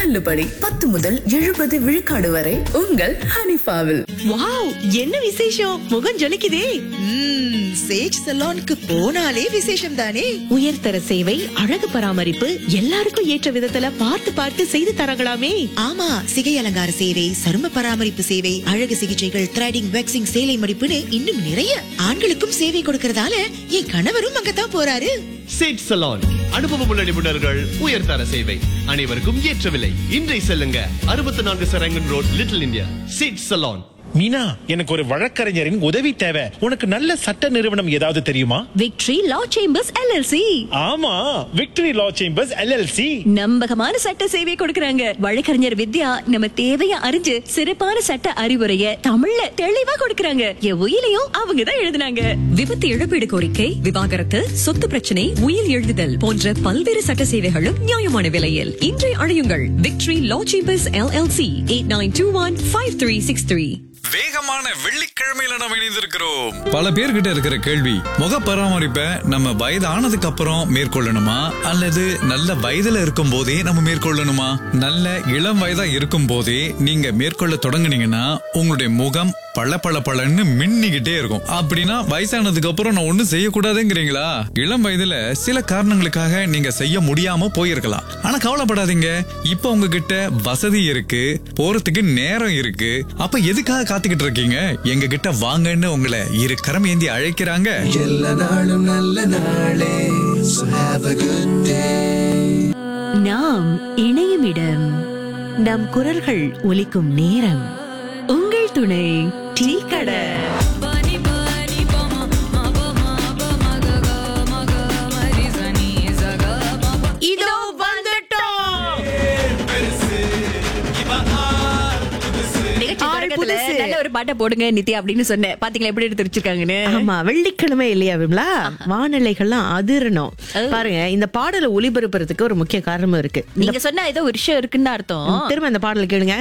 தள்ளுபடி பத்து முதல் எழுபது விழுக்காடு வரை உங்கள் ஹனிஃபாவில் வாவ் என்ன விசேஷம் முகம் ஜொலிக்குதே ம்ம், சேஜ் சலோனுக்கு போனாலே விசேஷம் தானே உயர்தர சேவை அழகு பராமரிப்பு எல்லாருக்கும் ஏற்ற விதத்துல பார்த்து பார்த்து செய்து தரங்களாமே ஆமா சிகை அலங்கார சேவை சரும பராமரிப்பு சேவை அழகு சிகிச்சைகள் த்ரெடிங் வேக்சிங் சேலை மடிப்புன்னு இன்னும் நிறைய ஆண்களுக்கும் சேவை கொடுக்கறதால என் கணவரும் அங்கதான் போறாரு சேட் சலான் அனுபவமுள்ள நிபுணர்கள் உயர்தர சேவை அனைவருக்கும் ஏற்ற விலை இன்றை செல்லுங்க அறுபத்தி நான்கு சரங்கன் ரோட் லிட்டில் இந்தியா சேட் சலான் மீனா எனக்கு ஒரு வழக்கறிஞரின் உதவி தேவை உனக்கு நல்ல சட்ட நிறுவனம் ஏதாவது தெரியுமா விக்டரி லா சேம்பர்ஸ் எல்எல்சி ஆமா விக்டரி லா சேம்பர்ஸ் எல்எல்சி நம்பகமான சட்ட சேவை கொடுக்கறாங்க வழக்கறிஞர் வித்யா நம்ம தேவைய அறிஞ்சு சிறப்பான சட்ட அறிவுரைய தமிழ்ல தெளிவா கொடுக்கறாங்க என் உயிலையும் அவங்க தான் எழுதுனாங்க விபத்து இழப்பீடு கோரிக்கை விவாகரத்து சொத்து பிரச்சனை உயிர் எழுதுதல் போன்ற பல்வேறு சட்ட சேவைகளும் நியாயமான விலையில் இன்றை அழையுங்கள் victory law chambers LLC eight nine two one five three six three வேகமான வெள்ளிக்கிழமையில நம்ம இணைந்திருக்கிறோம் பல பேர்கிட்ட இருக்கிற கேள்வி முக பராமரிப்பை நம்ம வயது ஆனதுக்கு அப்புறம் மேற்கொள்ளணுமா அல்லது நல்ல வயதுல இருக்கும் போதே நம்ம மேற்கொள்ளணுமா நல்ல இளம் வயதா இருக்கும் போதே நீங்க மேற்கொள்ள தொடங்குனீங்கன்னா உங்களுடைய முகம் பள பள பளன்னு மின்னிக்கிட்டே இருக்கும் அப்படின்னா வயசானதுக்கு அப்புறம் நான் ஒண்ணும் செய்யக்கூடாதுங்கிறீங்களா இளம் வயதுல சில காரணங்களுக்காக நீங்க செய்ய முடியாம போயிருக்கலாம் ஆனா கவலைப்படாதீங்க இப்ப உங்ககிட்ட வசதி இருக்கு போறதுக்கு நேரம் இருக்கு அப்ப எதுக்காக காத்துக்கிட்டு இருக்கீங்க எங்க கிட்ட வாங்கன்னு உங்களை இரு கரம் ஏந்தி அழைக்கிறாங்க நாம் இணையும் இடம் நம் குரல்கள் ஒலிக்கும் நேரம் உங்கள் துணை டீ கடை இதோ வந்துட்டோம் நிகழ்ச்சி ஆள் தொடக்கத்துல புதுசு. நல்ல ஒரு பாட்டை போடுங்க நித்யா அப்படின்னு சொன்னேன் பாத்தீங்களா எப்படி எடுத்து வச்சிருக்காங்கன்னு ஆமா வெள்ளிக்கிழமை இல்லையா விமலா வானிலைகள்லாம் அதிரணும் பாருங்க இந்த பாடலை ஒளிபரப்புறதுக்கு ஒரு முக்கிய காரணமும் இருக்கு நீங்க சொன்னா ஏதோ ஒரு விஷயம் இருக்குன்னு அர்த்தம் திரும்ப இந்த பாடலை கேளுங்க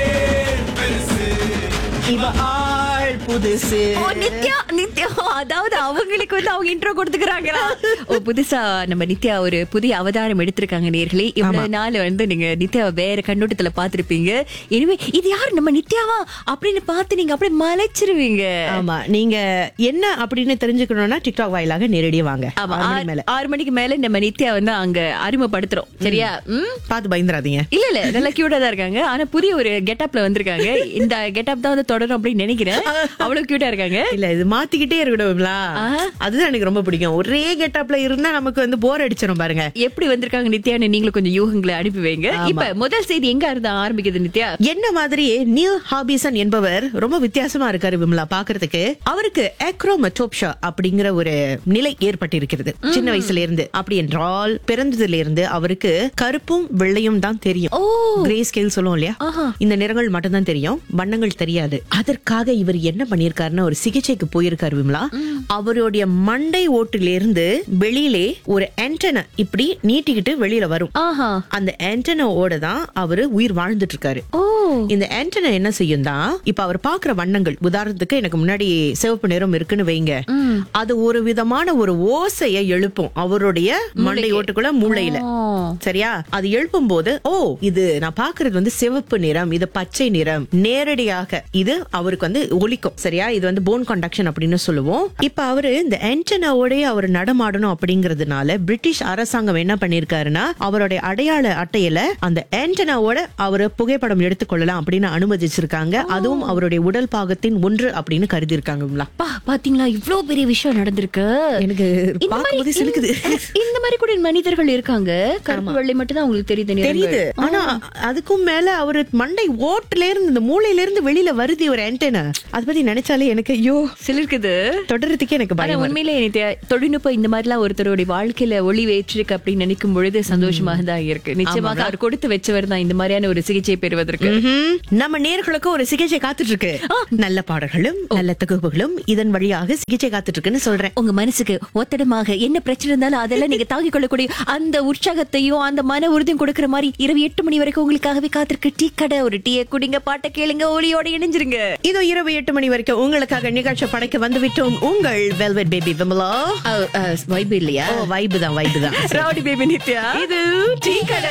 இவ ஆள் புதுசு ஓ நித்யா நித்யா அதாவது அவங்களுக்கு வந்து அவங்க இன்ட்ரோ கொடுத்துக்கிறாங்களா ஓ புதுசா நம்ம நித்யா ஒரு புதிய அவதாரம் எடுத்திருக்காங்க நேர்களே இவ்வளவு நாள் வந்து நீங்க நித்யாவை வேற கண்ணோட்டத்துல பாத்திருப்பீங்க இனிமே இது யார் நம்ம நித்யாவா அப்படின்னு பார்த்து நீங்க அப்படியே மலைச்சிருவீங்க ஆமா நீங்க என்ன அப்படின்னு தெரிஞ்சுக்கணும்னா டிக்டாக் வாயிலாக நேரடியா வாங்க ஆமா ஆறு மணி ஆறு- மேல ஆறு மணிக்கு மேல நம்ம நித்யா வந்து அங்க அறிமுகப்படுத்துறோம் சரியா ம் பார்த்து பயந்துராதீங்க இல்ல இல்ல நல்லா கியூட்டா தான் இருக்காங்க ஆனா புதிய ஒரு கெட்டப்ல வந்திருக்காங்க இந்த கெட்டப் தான் வந்து தொடரும் அப்படின்னு நினைக்கிறேன் அவ்வளவு கியூட்டா இருக்காங்க இல்ல இது மாத்திக்கிட்டே இருக்கணும் விமலா அதுதான் எனக்கு ரொம்ப பிடிக்கும் ஒரே கெட்டப்ல இருந்தா நமக்கு வந்து போர் அடிச்சிடும் பாருங்க எப்படி வந்திருக்காங்க நித்யான்னு நீங்களும் கொஞ்சம் யூகங்களை அனுப்பி வைங்க ஆமா. இப்ப முதல் செய்தி எங்க இருந்து ஆரம்பிக்குது நித்யா என்ன மாதிரியே நியூ ஹாபிசன் என்பவர் ரொம்ப வித்தியாசமா இருக்காரு விமலா பாக்குறதுக்கு அவருக்கு ஆக்ரோமட்டோப்ஷா அப்படிங்கிற ஒரு நிலை ஏற்பட்டிருக்கிறது சின்ன வயசுல இருந்து அப்படி என்றால் பிறந்ததுல இருந்து அவருக்கு கருப்பும் வெள்ளையும் தான் தெரியும் ஓ. கிரே ஸ்கேல் சொல்லுவோம் இல்லையா ஆஹா. இந்த நிறங்கள் மட்டும் தான் தெரியும் வண்ணங்கள் தெரியாது அதற்காக இவர் என்ன பண்ணிருக்காருன்னா ஒரு சிகிச்சைக்கு போயிருக்காரு விமலா அவருடைய மண்டை ஓட்டுல இருந்து வெளியிலே ஒரு ஆண்டனா இப்படி நீட்டிக்கிட்டு வெளியில வரும் ஆஹா அந்த ஆண்டனாவோட தான் அவரு உயிர் வாழ்ந்துட்டு இருக்காரு ஓ இந்த ஆண்டனா என்ன செய்யும் தான் இப்ப அவர் பாக்குற வண்ணங்கள் உதாரணத்துக்கு எனக்கு முன்னாடி சிவப்பு நிறம் இருக்குன்னு வைங்க அது ஒரு விதமான ஒரு ஓசையை எழுப்பும் அவருடைய மண்டை ஓட்டுக்குள்ள மூளையில சரியா அது எழுப்பும் போது ஓ இது நான் பாக்குறது வந்து சிவப்பு நிறம் இது பச்சை நிறம் நேரடியாக இது அவருக்கு வந்து ஒலிக்கும் சரியா இது வந்து போன் கண்டக்ஷன் அப்படின்னு சொல்லுவோம் இப்ப அவரு இந்த ஆண்டனாவோடய அவர் நடமாடணும் அப்படிங்கறதுனால பிரிட்டிஷ் அரசாங்கம் என்ன பண்ணிருக்காருன்னா அவருடைய அடையாள அட்டையில அந்த ஆண்டனாவோட அவரு புகைப்படம் எடுத்துக்கொள்ளலாம் அப்படின்னு அனுமதிச்சிருக்காங்க அதுவும் அவருடைய உடல் பாகத்தின் ஒன்று அப்படின்னு கருதி இருக்காங்க பா பாத்தீங்களா இவ்ளோ பெரிய விஷயம் நடந்திருக்கு எனக்கு இந்த பார்க்கும்போதே மாதிரி- சிலுக்குது. இந்த மாதிரி கூட மனிதர்கள் இருக்காங்க கருப்பு வெள்ளை மட்டும் தான் உங்களுக்கு தெரியுது நிறங்கள். தெரியுது ஆனா அதுக்கும் மேல அவரு மண்டை ஓட்டுல இருந்து இந்த மூளையில இருந்து வெளியில வருது ஒரு ஆண்டனா அத பத்தி நினைச்சாலே எனக்கு ஐயோ சிலிர்க்குது தொடர்றதுக்கே எனக்கு ஆனா பயம் வருது. உண்மையிலே நித்யா, தொழில்நுட்பம் இந்த மாதிரிலாம் ஒருத்தருடைய வாழ்க்கையில ஒளி வேற்றிருக்கு அப்படின்னு நினைக்கும் பொழுது சந்தோஷமாக தான் இருக்கு நிச்சயமாக அவர் கொடுத்து வச்சவர் தான் இந்த மாதிரியான ஒரு சிகிச்சை பெறுவதற்கு ம்ஹும். நம்ம நேர்களுக்கு ஒரு சிகிச்சை காத்துட்டு இருக்கு நல்ல பாடல்களும் நல்ல தொகுப்புகளும் இதன் வழியாக சிகிச்சை காத்துட்டு இருக்குன்னு சொல்றேன் உங்க மனசுக்கு ஒத்தடமாக என்ன பிரச்சனை இருந்தாலும் அதெல்லாம் நீங்க தாங்கிக் கொள்ளக்கூடிய அந்த உற்சாகத்தையும் அந்த மன உறுதியும் கொடுக்கிற மாதிரி இரவு எட்டு மணி வரைக்கும் உங்களுக்காகவே காத்திருக்கு டீ கடை ஒரு டீயை குடிங்க பாட்டை கேளுங்க ஒளியோட இணைஞ்சிருங்க இதோ இரவு எட்டு மணி வரைக்கும் உங்களுக்காக நிகழ்ச்சி படைக்க வந்து விட்டோம் உங்கள் வெல்வெட் பேபி விமலா வைப் இல்லையா வைபு தான் வைபு தான் ரவுடி பேபி நித்யா இது டீ கடை